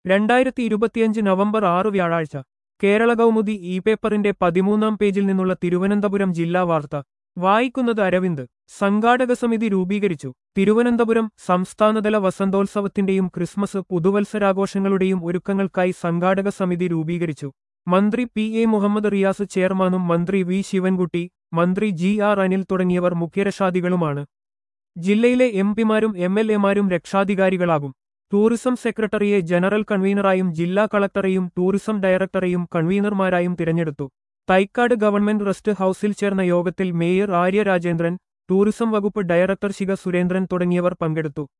രണ്ടായിരത്തി ഇരുപത്തിയഞ്ച് നവംബർ ആറ് വ്യാഴാഴ്ച കേരള കൗമുദി ഇ പേപ്പറിന്റെ പതിമൂന്നാം പേജിൽ നിന്നുള്ള തിരുവനന്തപുരം ജില്ലാ വാർത്ത വായിക്കുന്നത് അരവിന്ദ് സംഘാടക സമിതി രൂപീകരിച്ചു തിരുവനന്തപുരം സംസ്ഥാനതല വസന്തോത്സവത്തിന്റെയും ക്രിസ്മസ് പുതുവത്സരാഘോഷങ്ങളുടെയും ഒരുക്കങ്ങൾക്കായി സംഘാടക സമിതി രൂപീകരിച്ചു മന്ത്രി പി എ മുഹമ്മദ് റിയാസ് ചെയർമാനും മന്ത്രി വി ശിവൻകുട്ടി മന്ത്രി ജി ആർ അനിൽ തുടങ്ങിയവർ മുഖ്യരക്ഷാധികളുമാണ് ജില്ലയിലെ എം പിമാരും എം എൽ എമാരും രക്ഷാധികാരികളാകും ടൂറിസം സെക്രട്ടറിയെ ജനറൽ കൺവീനറായും ജില്ലാ കളക്ടറെയും ടൂറിസം ഡയറക്ടറെയും കൺവീനർമാരായും തിരഞ്ഞെടുത്തു തൈക്കാട് ഗവൺമെന്റ് റെസ്റ്റ് ഹൌസിൽ ചേർന്ന യോഗത്തിൽ മേയർ ആര്യ രാജേന്ദ്രൻ ടൂറിസം വകുപ്പ് ഡയറക്ടർ ശിഖ സുരേന്ദ്രൻ തുടങ്ങിയവർ പങ്കെടുത്തു